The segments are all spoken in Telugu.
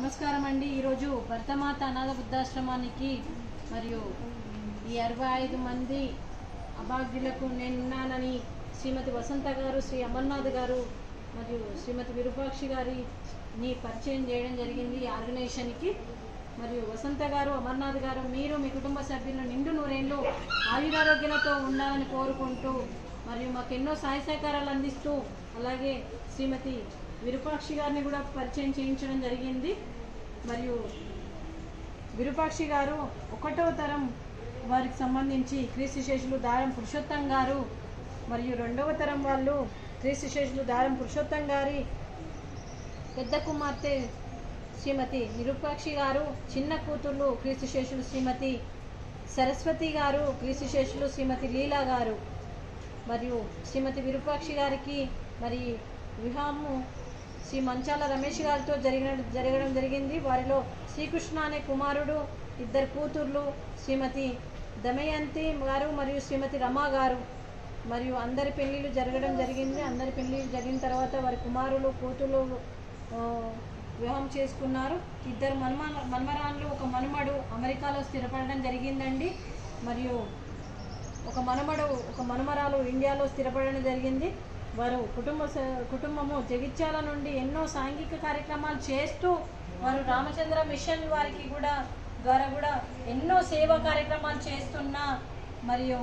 నమస్కారం అండి ఈరోజు భర్తమాత అనాథ వృద్ధాశ్రమానికి మరియు ఈ అరవై ఐదు మంది అభాగ్యులకు నేనున్నానని శ్రీమతి వసంత గారు శ్రీ అమర్నాథ్ గారు మరియు శ్రీమతి విరూపాక్షి గారిని పరిచయం చేయడం జరిగింది ఈ ఆర్గనైజేషన్కి మరియు వసంత గారు అమర్నాథ్ గారు మీరు మీ కుటుంబ సభ్యులు నిండు నూరేళ్ళు ఆయురారోగ్యాలతో ఉండాలని కోరుకుంటూ మరియు మాకు ఎన్నో సహాయ సహకారాలు అందిస్తూ అలాగే శ్రీమతి విరూపాక్షి గారిని కూడా పరిచయం చేయించడం జరిగింది మరియు విరూపాక్షి గారు ఒకటో తరం వారికి సంబంధించి క్రీస్తు శేషులు దారం పురుషోత్తం గారు మరియు రెండవ తరం వాళ్ళు క్రీస్తు శేషులు దారం పురుషోత్తం గారి పెద్ద కుమార్తె శ్రీమతి విరూపాక్షి గారు చిన్న కూతుర్లు క్రీస్తు శేషులు శ్రీమతి సరస్వతి గారు క్రీస్తు శేషులు శ్రీమతి లీలా గారు మరియు శ్రీమతి విరూపాక్షి గారికి మరి వివాహము శ్రీ మంచాల రమేష్ గారితో జరిగిన జరగడం జరిగింది వారిలో శ్రీకృష్ణ అనే కుమారుడు ఇద్దరు కూతుర్లు శ్రీమతి దమయంతి గారు మరియు శ్రీమతి రమా గారు మరియు అందరి పెళ్ళిళ్ళు జరగడం జరిగింది అందరి పెళ్ళిళ్ళు జరిగిన తర్వాత వారి కుమారులు కూతుర్లు ఆ, వివాహం చేసుకున్నారు ఇద్దరు మన్మ మన్మరాన్లు ఒక మనుమడు అమెరికాలో స్థిరపడడం జరిగిందండి మరియు ఒక మనమడు ఒక మనమరాలు ఇండియాలో స్థిరపడడం జరిగింది వారు కుటుంబ స- కుటుంబము జగిత్యాల నుండి ఎన్నో సాంఘిక కార్యక్రమాలు చేస్తూ వారు రామచంద్ర మిషన్ వారికి కూడా ద్వారా కూడా ఎన్నో సేవా కార్యక్రమాలు చేస్తున్న మరియు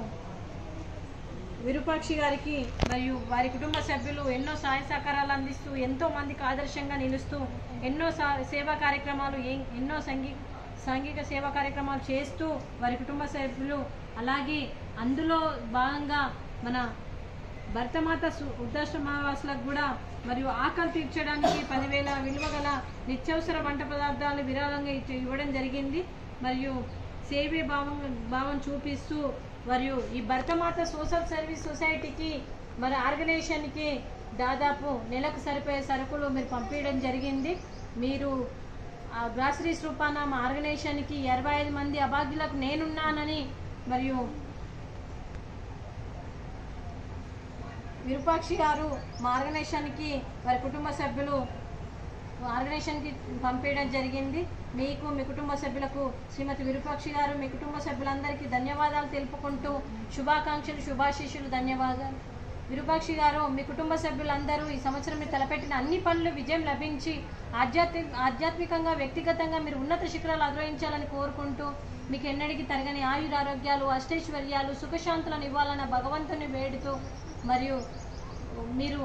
విరూపాక్షి గారికి మరియు వారి కుటుంబ సభ్యులు ఎన్నో సహాయ సహకారాలు అందిస్తూ ఎంతో మందికి ఆదర్శంగా నిలుస్తూ ఎన్నో సా- సేవా కార్యక్రమాలు ఏ- ఎన్నో సంగీ సాంఘిక సేవా కార్యక్రమాలు చేస్తూ వారి కుటుంబ సభ్యులు అలాగే అందులో భాగంగా మన భర్తమాత సు- వృద్ధాశ్రమవాసులకు కూడా మరియు ఆకలి తీర్చడానికి పదివేల విలువ గల నిత్యావసర వంట పదార్థాలు విరాళంగా ఇచ్చి- ఇవ్వడం జరిగింది మరియు సేవే భావం భావం చూపిస్తూ మరియు ఈ భర్తమాత సోషల్ సర్వీస్ సొసైటీకి మరి ఆర్గనైజేషన్కి దాదాపు నెలకు సరిపోయే సరుకులు మీరు పంపించడం జరిగింది మీరు ఆ గ్రాసరీస్ రూపాన మా ఆర్గనైజేషన్కి ఇరవై ఐదు మంది అభాగ్యులకు నేనున్నానని మరియు విరూపాక్షి గారు మా ఆర్గనైజేషన్కి వారి కుటుంబ సభ్యులు ఆర్గనైజేషన్కి పంపించడం జరిగింది మీకు మీ కుటుంబ సభ్యులకు శ్రీమతి విరూపాక్షి గారు మీ కుటుంబ సభ్యులందరికీ ధన్యవాదాలు తెలుపుకుంటూ శుభాకాంక్షలు శుభాశీషులు ధన్యవాదాలు విరూపాక్షి గారు మీ కుటుంబ సభ్యులందరూ ఈ సంవత్సరం మీరు తలపెట్టిన అన్ని పనులు విజయం లభించి ఆధ్యాత్మిక ఆధ్యాత్మికంగా వ్యక్తిగతంగా మీరు ఉన్నత శిఖరాలు అధిరోహించాలని కోరుకుంటూ మీకు ఎన్నడికి తరగని ఆయురారోగ్యాలు అష్టైశ్వర్యాలు సుఖశాంతులను ఇవ్వాలన్న భగవంతుని వేడుతూ మరియు మీరు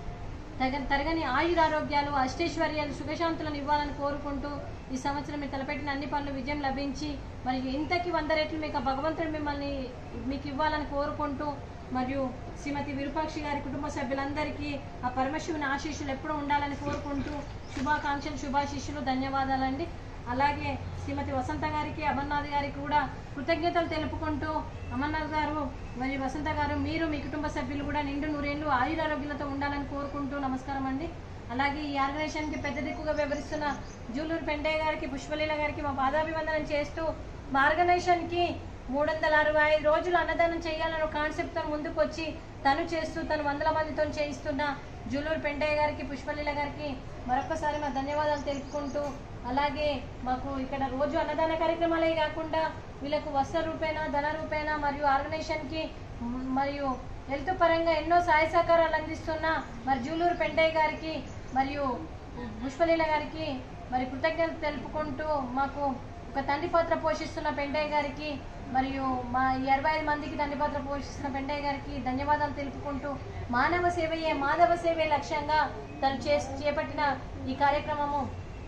తగ తరగని ఆయురారోగ్యాలు అష్టైశ్వర్యాలు సుఖశాంతులను ఇవ్వాలని కోరుకుంటూ ఈ సంవత్సరం మీరు తలపెట్టిన అన్ని పనులు విజయం లభించి మరియు ఇంతకి వంద రెట్లు మీకు ఆ భగవంతుడు మిమ్మల్ని మీకు ఇవ్వాలని కోరుకుంటూ మరియు శ్రీమతి విరూపాక్షి గారి కుటుంబ సభ్యులందరికీ ఆ పరమశివుని ఆశీస్సులు ఎప్పుడూ ఉండాలని కోరుకుంటూ శుభాకాంక్షలు శుభాశీస్సులు ధన్యవాదాలండి అలాగే శ్రీమతి వసంత గారికి అమర్నాథ్ గారికి కూడా కృతజ్ఞతలు తెలుపుకుంటూ అమర్నాథ్ గారు మరియు వసంత గారు మీరు మీ కుటుంబ సభ్యులు కూడా నిండు నూరేళ్లు ఆయురారోగ్యాలతో ఉండాలని కోరుకుంటూ నమస్కారం అండి అలాగే ఈ ఆర్గనైజేషన్కి పెద్ద దిక్కుగా వ్యవహరిస్తున్న జూలూరు పెండయ్య గారికి పుష్పలీల గారికి మా పాదాభివందనం చేస్తూ మా ఆర్గనైజేషన్కి మూడు వందల అరవై ఐదు రోజులు అన్నదానం చేయాలన్న కాన్సెప్ట్తో ముందుకు వచ్చి తను చేస్తూ తను వందల మందితో చేయిస్తున్న జూలూరు పెండయ్య గారికి పుష్పలీల గారికి మరొకసారి మా ధన్యవాదాలు తెలుపుకుంటూ అలాగే మాకు ఇక్కడ రోజు అన్నదాన కార్యక్రమాలే కాకుండా వీళ్ళకు వస్త్ర రూపేణ ధన రూపేణ మరియు ఆర్గనైజేషన్కి మ్, మరియు హెల్త్ పరంగా ఎన్నో సహాయ సహకారాలు అందిస్తున్న మరి జూలూరు పెండయ్య గారికి మరియు పుష్పలీల గారికి మరి కృతజ్ఞతలు తెలుపుకుంటూ మాకు ఒక తండ్రి పాత్ర పోషిస్తున్న పెండయ్య గారికి మరియు మా ఇరవై ఐదు మందికి తండ్రి పాత్ర పోషిస్తున్న పెండయ్య గారికి ధన్యవాదాలు తెలుపుకుంటూ మానవ సేవయే మాధవ సేవే లక్ష్యంగా తను చే చేపట్టిన ఈ కార్యక్రమము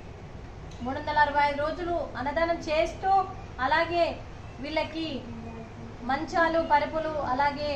మూడు వందల అరవై ఐదు రోజులు అన్నదానం చేస్తూ అలాగే వీళ్ళకి మంచాలు పరుపులు అలాగే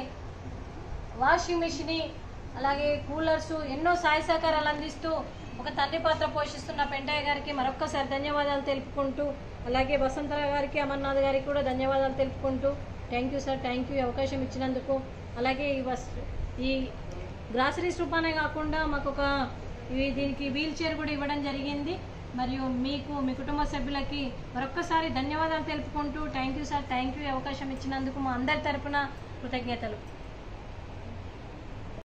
వాషింగ్ మిషన్ అలాగే కూలర్స్ ఎన్నో సహాయ సహకారాలు అందిస్తూ ఒక తండ్రి పాత్ర పోషిస్తున్న పెంటయ్య గారికి మరొక్కసారి ధన్యవాదాలు తెలుపుకుంటూ అలాగే వసంతరావు గారికి అమర్నాథ్ గారికి కూడా ధన్యవాదాలు తెలుపుకుంటూ thank you sir thank you ఈ అవకాశం ఇచ్చినందుకు అలాగే ఈ వస్ ఈ గ్రాసరీస్ రూపానే కాకుండా మాకు ఒక ఇవి దీనికి వీల్ చైర్ కూడా ఇవ్వడం జరిగింది మరియు మీకు మీ కుటుంబ సభ్యులకి మరొక్కసారి ధన్యవాదాలు తెలుపుకుంటూ thank you sir thank you ఈ అవకాశం ఇచ్చినందుకు మా అందరి తరపున కృతజ్ఞతలు